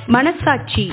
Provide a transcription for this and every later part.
மனசாட்சி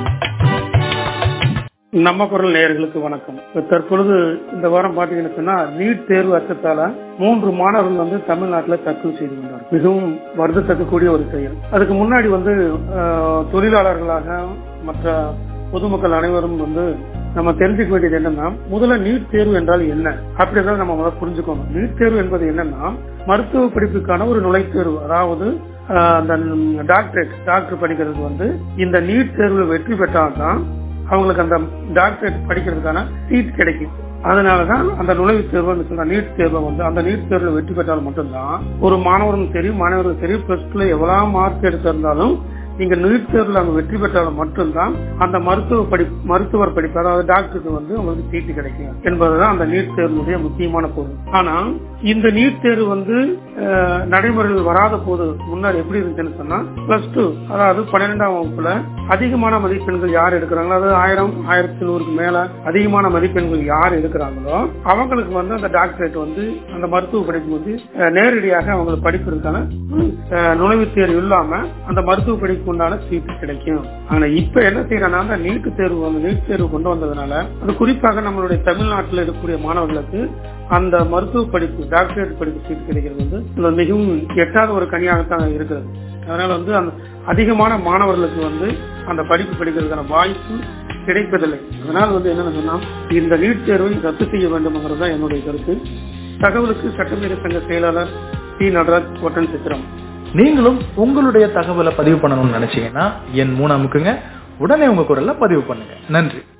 நம்ம குரல் நேயர்களுக்கு வணக்கம் இப்ப தற்பொழுது இந்த வாரம் பாத்தீங்கன்னு சொன்னா நீட் தேர்வு அச்சத்தால மூன்று மாணவர்கள் வந்து தமிழ்நாட்டில் தற்கொலை செய்து கொண்டார் மிகவும் வருத்தத்தக்கக்கூடிய ஒரு செயல் அதுக்கு முன்னாடி வந்து ஆஹ், தொழிலாளர்களாக மற்ற பொதுமக்கள் அனைவரும் வந்து நம்ம தெரிஞ்சுக்க வேண்டியது என்னன்னா முதல்ல நீட் தேர்வு என்றால் என்ன அப்படின்றத நம்ம முதல்ல புரிஞ்சுக்கணும் நீட் தேர்வு என்பது என்னன்னா மருத்துவ படிப்புக்கான ஒரு நுழைத்தேர்வு அதாவது ஆஹ், அந்த டாக்டரேட் டாக்டர் படிக்கிறதுக்கு வந்து இந்த நீட் தேர்வில் வெற்றி பெற்றால்தான் அவங்களுக்கு அந்த டாக்டரேட் படிக்கிறதுக்கான சீட் கிடைக்கும் அதனாலதான் அந்த நுழைவுத் தேர்வு சொல்ற நீட் தேர்வை வந்து அந்த நீட் தேர்வில் வெற்றி பெற்றால் மட்டும்தான் ஒரு மாணவரும் சரி மாணவரும் சரி பிளஸ் டூல எவ்வளவு மார்க் எடுத்திருந்தாலும் நீங்க நீட் தேர்வில் அவங்க வெற்றி பெற்றாலும் மட்டும்தான் அந்த மருத்துவ படி மருத்துவர் படிப்பு அதாவது டாக்டருக்கு வந்து உங்களுக்கு சீட்டு கிடைக்கும் என்பதுதான் அந்த நீட் தேர்வுடைய முக்கியமான பொருள் ஆனா இந்த நீட் தேர்வு வந்து அஹ், நடைமுறையில் வராத போது முன்னாடி எப்படி இருந்துச்சுன்னு சொன்னா பிளஸ் டூ அதாவது பன்னிரெண்டாம் வகுப்புல அதிகமான மதிப்பெண்கள் யார் எடுக்கிறாங்களோ அதாவது ஆயிரம் ஆயிரத்தி நூறுக்கு மேல அதிகமான மதிப்பெண்கள் யார் எடுக்கிறாங்களோ அவங்களுக்கு வந்து அந்த டாக்டரேட் வந்து அந்த மருத்துவ படிப்பு வந்து அஹ், நேரடியாக அவங்களுக்கு படிப்பதற்கான அஹ், நுழைவுத் தேர்வு இல்லாம அந்த மருத்துவ படிப்புக்கு உண்டான சீட்டு கிடைக்கும் ஆனா இப்ப என்ன செய்யறாங்கன்னா அந்த நீட்டு தேர்வு வந்து நீட் தேர்வு கொண்டு வந்ததுனால அது குறிப்பாக நம்மளுடைய தமிழ்நாட்டில் இருக்கக்கூடிய மாணவர்களுக்கு அந்த மருத்துவ படிப்பு டாக்டரேட் படிப்பு சீட் கிடைக்கிறது வந்து இது மிகவும் எட்டாத ஒரு கனியாகத்தான் இருக்கிறது அதனால வந்து அந்த அதிகமான மாணவர்களுக்கு வந்து அந்த படிப்பு படிக்கிறதுக்கான வாய்ப்பு கிடைப்பதில்லை அதனால வந்து என்னன்னு சொன்னா இந்த நீட் தேர்வை ரத்து செய்ய வேண்டும்ங்கிறது தான் என்னுடைய கருத்து தகவலுக்கு சட்டமேத சங்க செயலாளர் டி நடராஜ் ஒட்டன் சித்திரம் நீங்களும் உங்களுடைய தகவலை பதிவு பண்ணணும்னு நினைச்சீங்கன்னா என் மூணு அமுக்குங்க உடனே உங்க குரல்ல பதிவு பண்ணுங்க நன்றி